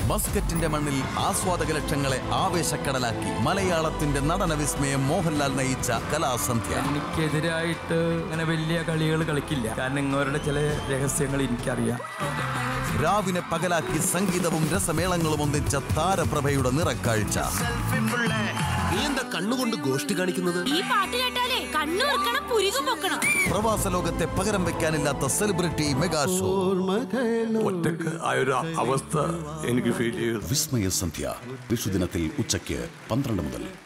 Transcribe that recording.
മസ്കറ്റിന്റെ മണ്ണിൽ ആസ്വാദക ലക്ഷങ്ങളെ ആവേശക്കടലാക്കി മലയാളത്തിന്റെ നടന വിസ്മയം മോഹൻലാൽ നയിച്ച കലാസന്ധ്യ എനിക്കെതിരായിട്ട് അങ്ങനെ വലിയ കളികൾ കളിക്കില്ല കാരണം ഇങ്ങവരുടെ ചില രഹസ്യങ്ങൾ എനിക്കറിയാം രാവിനെ പകലാക്കി സംഗീതവും രസമേളങ്ങളും ഒന്നിച്ച താരപ്രഭയുടെ നിറക്കാഴ്ച നീ എന്താ കണ്ണുകൊണ്ട് ഗോഷ്ടി കാണിക്കുന്നത് ഈ പാട്ട് കേട്ടാലേ കണ്ണു വെക്കണം പുരികം പൊക്കണം പ്രവാസ ലോകത്തെ പകരം വെക്കാനില്ലാത്ത സെലിബ്രിറ്റി മെഗാ ഷോ ഒറ്റക്ക് ആ ഒരു അവസ്ഥ എനിക്ക് ഫീൽ ചെയ്തു വിസ്മയ സന്ധ്യ വിഷുദിനത്തിൽ ഉച്ചയ്ക്ക് പന്ത്രണ്ട് മുതൽ